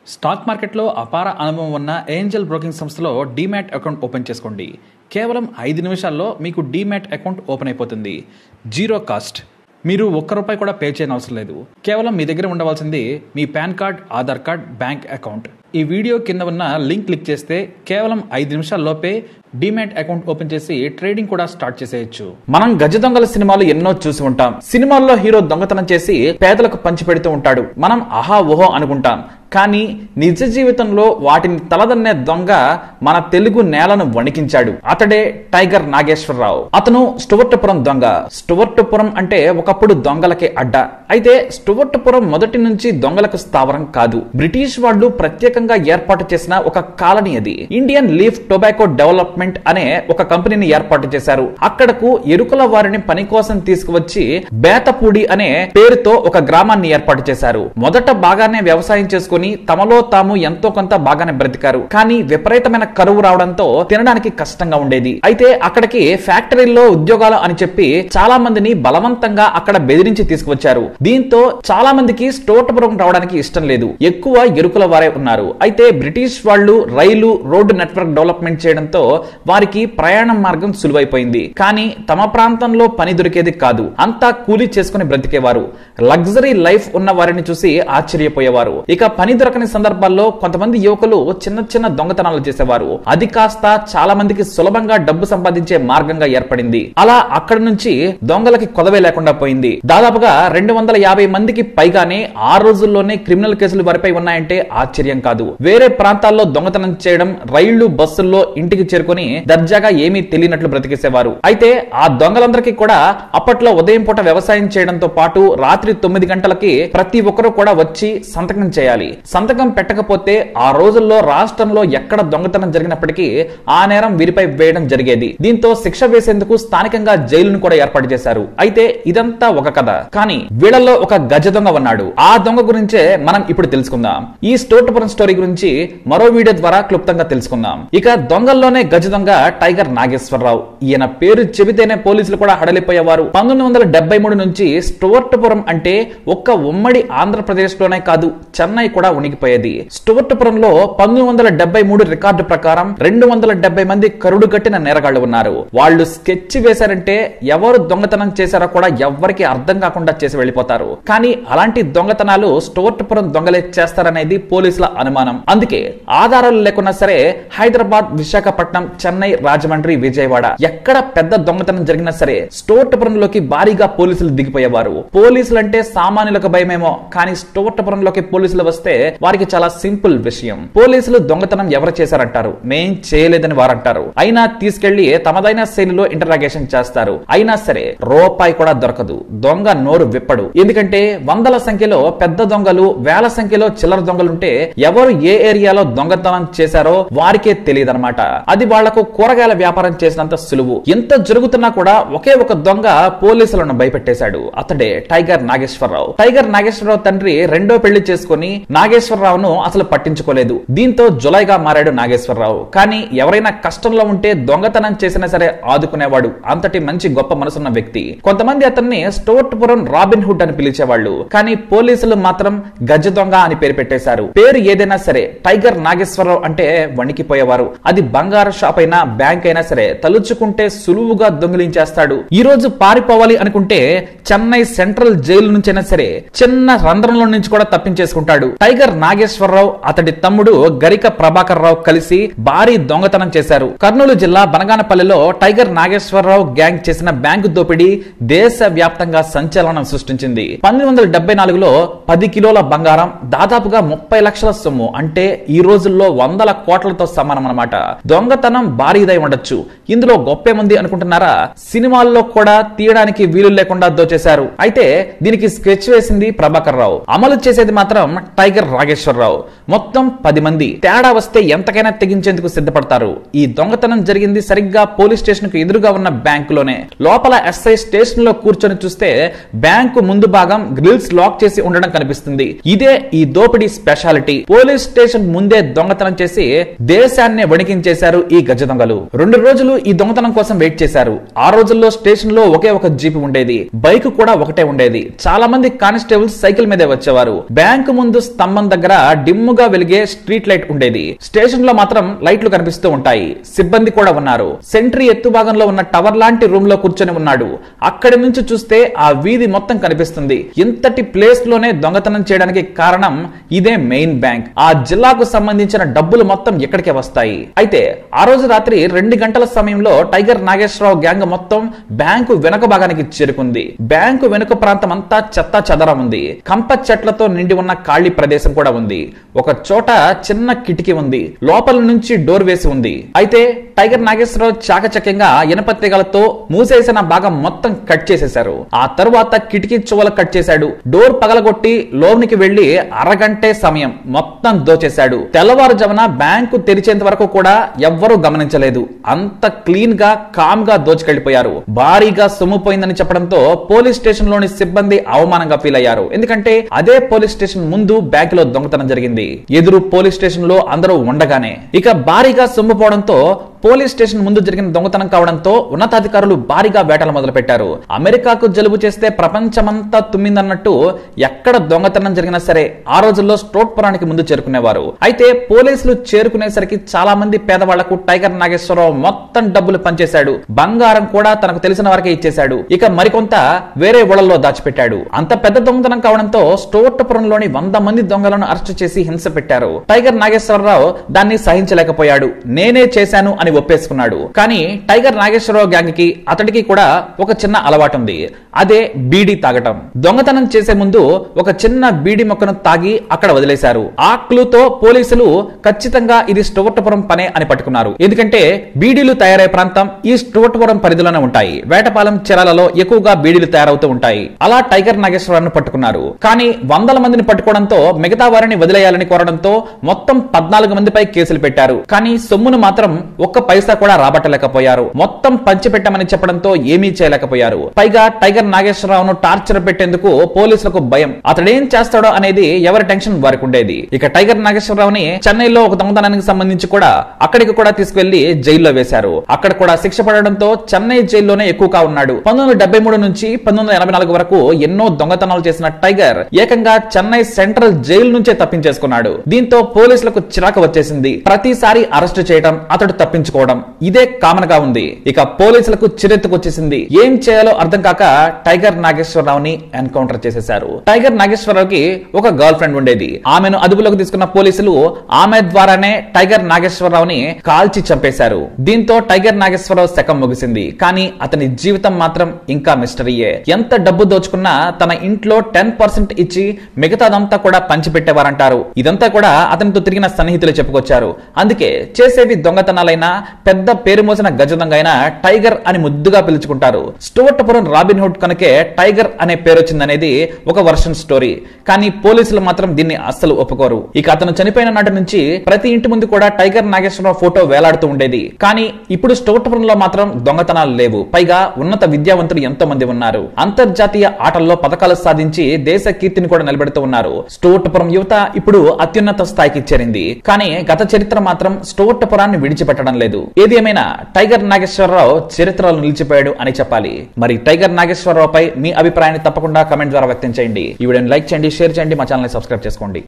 stock మార్కెట్లో అపార అనుభవం ఉన్న ఏంజల్ బ్రోకింగ్ సంస్థలో డీమ్యాట్ అకౌంట్ ఓపెన్ చేసుకోండి కేవలం ఐదు నిమిషాల్లో మీకు డీమ్యాట్ అకౌంట్ ఓపెన్ అయిపోతుంది జీరో కాస్ట్ మీరు ఒక్క రూపాయి కూడా పే చేయని అవసరం లేదు కేవలం మీ దగ్గర ఉండవలసింది మీ PAN card Aadhaar card bank account ఈ వీడియో కింద ఉన్న లింక్ క్లిక్ చేస్తే కేవలం ఐదు నిమిషాల్లోపే డిమాట్ అకౌంట్ ఓపెన్ చేసి ట్రేడింగ్ కూడా స్టార్ట్ చేసేయచ్చు మనం గజ దొంగల సినిమాలు ఎన్నో చూసి ఉంటాం సినిమాల్లో హీరో దొంగతనం చేసి పేదలకు పంచి పెడుతూ ఉంటాడు మనం ఆహా ఓహో అనుకుంటాం కానీ నిజ జీవితంలో వాటిని తలదన్నే దొంగ మన తెలుగు నేలను వణికించాడు అతడే టైగర్ నాగేశ్వరరావు అతను స్టువర్టపురం దొంగ స్టువర్టపురం అంటే ఒకప్పుడు దొంగలకి అడ్డ అయితే స్టువర్టపురం మొదటి నుంచి దొంగలకు స్థావరం కాదు బ్రిటిష్ వాళ్ళు ప్రత్యేకంగా ఏర్పాటు చేసిన ఒక కాలనీ అది ఇండియన్ లీఫ్ టొబాకో డెవలప్మెంట్ అనే ఒక కంపెనీని ఏర్పాటు చేశారు అక్కడకు ఎరుకల వారిని పని కోసం తీసుకువచ్చి బేతపూడి అనే పేరుతో ఒక గ్రామాన్ని ఏర్పాటు చేశారు మొదట బాగానే వ్యవసాయం చేసుకుని తమలో తాము ఎంతో కొంత బాగానే బ్రతికారు కానీ విపరీతమైన కరువు రావడంతో తినడానికి కష్టంగా ఉండేది అయితే అక్కడికి ఫ్యాక్టరీల్లో ఉద్యోగాలు అని చెప్పి చాలా మందిని బలవంతంగా అక్కడ బెదిరించి తీసుకువచ్చారు దీంతో చాలా మందికి స్టోటపురం రావడానికి ఇష్టం లేదు ఎక్కువ ఎరుకుల వారే ఉన్నారు అయితే బ్రిటిష్ వాళ్ళు రైలు రోడ్డు నెట్వర్క్ డెవలప్మెంట్ చేయడంతో వారికి ప్రయాణం మార్గం సులువైపోయింది కానీ తమ ప్రాంతంలో పని దొరికేది కాదు అంతా కూలీ చేసుకుని బ్రతికేవారు లగ్జరీ లైఫ్ ఉన్న వారిని చూసి ఆశ్చర్యపోయేవారు ఇక పని దొరకని సందర్భాల్లో కొంతమంది యువకులు చిన్న చిన్న దొంగతనాలు చేసేవారు అది కాస్త చాలా మందికి సులభంగా డబ్బు సంపాదించే మార్గంగా ఏర్పడింది అలా అక్కడి నుంచి దొంగలకి కొదవే లేకుండా పోయింది దాదాపుగా రెండు వందల యాభై మందికి పైగానే ఆ రోజుల్లోనే క్రిమినల్ కేసులు వారిపై ఉన్నాయంటే ఆశ్చర్యం కాదు వేరే ప్రాంతాల్లో దొంగతనం చేయడం రైళ్లు బస్సుల్లో ఇంటికి చేరుకొని దర్జాగా ఏమీ తెలియనట్లు బ్రతికేసేవారు అయితే ఆ దొంగలందరికీ కూడా అప్పట్లో ఉదయం పూట వ్యవసాయం చేయడంతో పాటు రాత్రి తొమ్మిది గంటలకి ప్రతి ఒక్కరూ కూడా వచ్చి సంతకం చేయాలి సంతకం పెట్టకపోతే ఆ రోజుల్లో రాష్ట్రంలో ఎక్కడ దొంగతనం జరిగినప్పటికీ ఆ నేరం వీరిపై వేయడం జరిగేది దీంతో శిక్ష వేసేందుకు స్థానికంగా జైలును కూడా ఏర్పాటు చేశారు అయితే ఇదంతా ఒక కథ కానీ వీళ్ళల్లో ఒక గజ దొంగ ఉన్నాడు ఆ దొంగ గురించే మనం ఇప్పుడు తెలుసుకుందాం ఈ స్టోటపురం స్టోరీ గురించి మరో వీడియో ద్వారా క్లుప్తంగా తెలుసుకుందాం ఇక దొంగల్లోనే గజ దొంగ టైగర్ నాగేశ్వరరావు ఈయన పేరు చెబితేనే పోలీసులు కూడా హడలిపోయేవారు పంతొమ్మిది వందల డెబ్బై మూడు నుంచి స్టువర్టపురం అంటే ఒక్క ఉమ్మడి ఆంధ్రప్రదేశ్ లోనే కాదు చెన్నై కూడా ఉనికిపోయేది స్టువర్టపురంలో పంతొమ్మిది వందల డెబ్బై మూడు రికార్డు ప్రకారం రెండు వందల డెబ్బై మంది కరుడు కట్టిన నేరగాళ్లు ఉన్నారు వాళ్ళు స్కెచ్ వేశారంటే ఎవరు దొంగతనం చేశారో కూడా ఎవ్వరికి అర్థం కాకుండా చేసి వెళ్ళిపోతారు కానీ అలాంటి దొంగతనాలు స్టువర్టపురం దొంగలే చేస్తారనేది పోలీసుల అనుమానం అందుకే ఆధారాలు లేకున్నా సరే హైదరాబాద్ విశాఖపట్నం చెన్నై రాజమండ్రి విజయవాడ ఎక్కడ పెద్ద దొంగతనం జరిగినా సరే స్టోర్టపురంలోకి భారీగా పోలీసులు దిగిపోయేవారు పోలీసులు అంటే సామాన్యులకు భయమేమో కానీ స్టోర్టపురంలోకి పోలీసులు వస్తే వారికి చాలా సింపుల్ విషయం పోలీసులు దొంగతనం ఎవరు చేశారంటారు మేం చేయలేదని వారంటారు అయినా తీసుకెళ్లి తమదైన శైలిలో ఇంటరాగేషన్ చేస్తారు అయినా సరే రూపాయి కూడా దొరకదు దొంగ నోరు విప్పడు ఎందుకంటే వందల సంఖ్యలో పెద్ద దొంగలు వేల సంఖ్యలో చిల్లర దొంగలుంటే ఎవరు ఏ ఏరియాలో దొంగతనం చేశారో వారికే తెలియదన్నమాట అది వాళ్లకు కూరగాయల వ్యాపారం చేసినంత సులువు ఎంత జరుగుతున్నా కూడా ఒకే ఒక దొంగ పోలీసులను భయపెట్టేశాడు అతడే టైగర్ నాగేశ్వరరావు టైగర్ నాగేశ్వరరావు తండ్రి రెండో పెళ్లి చేసుకుని నాగేశ్వరరావును అసలు పట్టించుకోలేదు దీంతో జులైగా మారాడు నాగేశ్వరరావు కానీ ఎవరైనా కష్టంలో ఉంటే దొంగతనం చేసినా సరే ఆదుకునేవాడు అంతటి మంచి గొప్ప మనసున్న వ్యక్తి కొంతమంది అతన్ని స్టోర్ట్పురం రాబిన్ హుడ్ అని పిలిచేవాళ్ళు కానీ పోలీసులు మాత్రం గజ దొంగ అని పేరు పెట్టేశారు పేరు ఏదైనా సరే టైగర్ నాగేశ్వరరావు అంటే వణికిపోయేవారు అది బంగారు షాప్ అయినా బ్యాంక్ అయినా సరే తలుచుకుంటే సులువుగా దొంగిలించేస్తాడు ఈ రోజు పారిపోవాలి అనుకుంటే చెన్నై సెంట్రల్ జైలు నుంచైనా సరే చిన్న రంధ్రంలో నుంచి కూడా తప్పించేసుకుంటాడు టైగర్ నాగేశ్వరరావు అతడి తమ్ముడు గరిక ప్రభాకర్ రావు కలిసి భారీ దొంగతనం చేశారు కర్నూలు జిల్లా బనగానపల్లిలో టైగర్ నాగేశ్వరరావు గ్యాంగ్ చేసిన బ్యాంకు దోపిడీ దేశ వ్యాప్తంగా సంచలనం సృష్టించింది పంతొమ్మిది వందల డెబ్బై నాలుగులో పది కిలోల బంగారం దాదాపుగా ముప్పై లక్షల సొమ్ము అంటే ఈ రోజుల్లో వందల కోట్లతో సమానం అన్నమాట దొంగతనం భారీదై ఉండొచ్చు ఇందులో గొప్పేముంది అనుకుంటున్నారా సినిమాల్లో కూడా తీయడానికి వీలు లేకుండా దోచేశారు అయితే దీనికి స్కెచ్ వేసింది ప్రభాకర్ రావు అమలు చేసేది మాత్రం టైగర్ నాగేశ్వరరావు మొత్తం పది మంది తేడా వస్తే ఎంతకైనా తెగించేందుకు సిద్ధపడతారు ఈ దొంగతనం జరిగింది సరిగ్గా పోలీస్ స్టేషన్ కు ఎదురుగా ఉన్న బ్యాంకులోనే లోపల ఎస్ఐ స్టేషన్ లో కూర్చొని చూస్తే బ్యాంకు ముందు ముందు భాగం గ్రిల్స్ లాక్ చేసి ఉండడం కనిపిస్తుంది ఇదే ఈ దోపిడీ స్పెషాలిటీ పోలీస్ స్టేషన్ ముందే దొంగతనం చేసి దేశాన్నే వణికించేశారు ఈ గజ దొంగలు రెండు రోజులు ఈ దొంగతనం కోసం వెయిట్ చేశారు ఆ రోజుల్లో స్టేషన్ లో ఒకే ఒక జీప్ ఉండేది బైక్ కూడా ఒకటే ఉండేది చాలా మంది కానిస్టేబుల్స్ సైకిల్ మీదే వచ్చేవారు బ్యాంకు ముందు స్తంభం దగ్గర డిమ్ముగా వెలిగే స్ట్రీట్ లైట్ ఉండేది స్టేషన్ లో మాత్రం లైట్లు కనిపిస్తూ ఉంటాయి సిబ్బంది కూడా ఉన్నారు సెంట్రీ ఎత్తు భాగంలో ఉన్న టవర్ లాంటి రూమ్ లో కూర్చొని ఉన్నాడు అక్కడి నుంచి చూస్తే ఆ వీధి మొత్తం కనిపిస్తుంది ఇంతటి ప్లేస్ లోనే దొంగతనం చేయడానికి కారణం ఇదే మెయిన్ బ్యాంక్ ఆ జిల్లాకు సంబంధించిన డబ్బులు మొత్తం ఇక్కడికే వస్తాయి అయితే ఆ రోజు రాత్రి రెండు గంటల సమయంలో టైగర్ నాగేశ్వరరావు గ్యాంగ్ మొత్తం బ్యాంకు వెనుక భాగానికి చేరుకుంది బ్యాంకు వెనుక ప్రాంతం అంతా చెత్త చెదరం ఉంది కంప చెట్లతో నిండి ఉన్న ఖాళీ ప్రదేశం కూడా ఉంది ఒక చోట చిన్న కిటికీ ఉంది లోపల నుంచి డోర్ వేసి ఉంది అయితే టైగర్ నాగేశ్వరరావు చాకచక్యంగా ఇనప తీగలతో మూసేసిన భాగం మొత్తం కట్ చేసేశారు ఆ తరువాత కిటికీ చువల కట్ చేశాడు డోర్ పగలగొట్టి లోనికి వెళ్లి అరగంటే సమయం మొత్తం దోచేశాడు తెల్లవారుజామున బ్యాంకు తెరిచేంత వరకు కూడా ఎవ్వరూ గమనించలేదు అంత క్లీన్ గా కామ్ గా దోచుకెళ్లిపోయారు భారీగా సొమ్ము పోయిందని చెప్పడంతో పోలీస్ స్టేషన్ లోని సిబ్బంది అవమానంగా ఫీల్ అయ్యారు ఎందుకంటే అదే పోలీస్ స్టేషన్ ముందు బ్యాంక్ లో దొంగతనం జరిగింది ఎదురు పోలీస్ స్టేషన్ లో అందరూ ఉండగానే ఇక భారీగా సొమ్ము పోవడంతో పోలీస్ స్టేషన్ ముందు జరిగిన దొంగతనం కావడంతో ఉన్నతాధికారులు భారీగా వేటలు మొదలు పెట్టారు అమెరికాకు జలుబు చేస్తే ప్రపంచమంతా తుమ్మిందన్నట్టు ఎక్కడ దొంగతనం జరిగినా సరే ఆ రోజుల్లో స్టోట్పురానికి ముందు చేరుకునేవారు అయితే పోలీసులు చేరుకునేసరికి చాలా మంది పేదవాళ్లకు టైగర్ నాగేశ్వరరావు మొత్తం డబ్బులు పంచేశాడు బంగారం కూడా తనకు తెలిసిన వారికే ఇచ్చేశాడు ఇక మరికొంత వేరే ఊళ్ళల్లో దాచిపెట్టాడు అంత పెద్ద దొంగతనం కావడంతో స్టోట్పురంలోని వంద మంది దొంగలను అరెస్టు చేసి హింస పెట్టారు టైగర్ నాగేశ్వరరావు దాన్ని సహించలేకపోయాడు నేనే చేశాను అని ఒప్పేసుకున్నాడు కానీ టైగర్ నాగేశ్వరరావు గ్యాంగ్ కి అతడికి కూడా ఒక చిన్న అలవాటు ఉంది అదే బీడీ తాగటం దొంగతనం చేసే ముందు ఒక చిన్న బీడి మొక్కను తాగి అక్కడ వదిలేశారు ఆ క్లూతో పోలీసులు ఖచ్చితంగా ఇది స్టువర్టపురం పనే అని పట్టుకున్నారు ఎందుకంటే బీడీలు తయారయ్యే ప్రాంతం ఈ స్టువర్టపురం పరిధిలోనే ఉంటాయి వేటపాలెం చెరాలలో ఎక్కువగా బీడీలు తయారవుతూ ఉంటాయి అలా టైగర్ నాగేశ్వరరావును పట్టుకున్నారు కానీ వందల మందిని పట్టుకోవడంతో మిగతా వారిని వదిలేయాలని కోరడంతో మొత్తం పద్నాలుగు మందిపై కేసులు పెట్టారు కానీ సొమ్మును మాత్రం ఒక్క పైసా కూడా రాబట్టలేకపోయారు మొత్తం పంచిపెట్టమని చెప్పడంతో ఏమీ చేయలేకపోయారు పైగా టైగర్ నాగేశ్వరరావును టార్చర్ పెట్టేందుకు పోలీసులకు భయం అతడేం చేస్తాడో అనేది ఎవరి టెన్షన్ వారికి ఉండేది ఇక టైగర్ నాగేశ్వరరావుని చెన్నైలో ఒక దొంగతనానికి సంబంధించి కూడా అక్కడికి కూడా తీసుకెళ్లి జైల్లో వేశారు అక్కడ కూడా శిక్ష పడడంతో చెన్నై జైల్లోనే ఎక్కువగా ఉన్నాడు పంతొమ్మిది వందల డెబ్బై మూడు నుంచి పంతొమ్మిది వందల ఎనభై నాలుగు వరకు ఎన్నో దొంగతనాలు చేసిన టైగర్ ఏకంగా చెన్నై సెంట్రల్ జైలు నుంచే తప్పించేసుకున్నాడు దీంతో పోలీసులకు చిరాకు వచ్చేసింది ప్రతిసారి అరెస్టు చేయడం అతడు తప్పించుకోవడం ఇదే కామన్ గా ఉంది ఇక పోలీసులకు చిరెత్తుకొచ్చేసింది ఏం చేయాలో అర్థం కాక టైగర్ నాగేశ్వరరావుని ఎన్కౌంటర్ చేసేశారు టైగర్ నాగేశ్వరరావుకి ఒక గర్ల్ ఫ్రెండ్ ఉండేది ఆమెను అదుపులోకి తీసుకున్న పోలీసులు ఆమె ద్వారానే టైగర్ నాగేశ్వరరావుని కాల్చి చంపేశారు దీంతో టైగర్ నాగేశ్వరరావు శకం ముగిసింది కానీ అతని జీవితం మాత్రం ఇంకా మిస్టరీయే ఎంత డబ్బు దోచుకున్నా తన ఇంట్లో టెన్ పర్సెంట్ ఇచ్చి మిగతాదంతా కూడా పంచిపెట్టేవారంటారు ఇదంతా కూడా అతనితో తిరిగిన సన్నిహితులు చెప్పుకొచ్చారు అందుకే చేసేవి దొంగతనాలైనా పెద్ద పేరు మోసిన గజ దొంగ అయినా టైగర్ అని ముద్దుగా పిలుచుకుంటారు స్టువర్టపురం రాబిన్ హుడ్ కనుకే టైగర్ అనే పేరు వచ్చిందనేది ఒక వర్షన్ స్టోరీ కానీ పోలీసులు మాత్రం దీన్ని అస్సలు ఒప్పుకోరు ఇక అతను చనిపోయిన నాటి నుంచి ప్రతి ఇంటి ముందు కూడా టైగర్ నాగేశ్వరరావు ఫోటో వేలాడుతూ ఉండేది కానీ ఇప్పుడు స్టోర్టపురంలో మాత్రం దొంగతనాలు లేవు పైగా ఉన్నత విద్యావంతులు ఎంతో మంది ఉన్నారు అంతర్జాతీయ ఆటల్లో పథకాలు సాధించి దేశ కీర్తిని కూడా నిలబెడుతూ ఉన్నారు స్టోర్టపురం యువత ఇప్పుడు అత్యున్నత స్థాయికి చేరింది కానీ గత చరిత్ర మాత్రం స్టోర్టపురాన్ని విడిచిపెట్టడం లేదు ఏది ఏమైనా టైగర్ నాగేశ్వరరావు చరిత్రలో నిలిచిపోయాడు అని చెప్పాలి మరి టైగర్ నాగేశ్వరరావుపై మీ అభిప్రాయాన్ని తప్పకుండా కమెంట్ ద్వారా వ్యక్తం చేయండి ఈ వీడియోని లైక్ చేయండి షేర్ చేయండి మా ఛానల్ సబ్స్క్రైబ్ చేసుకోండి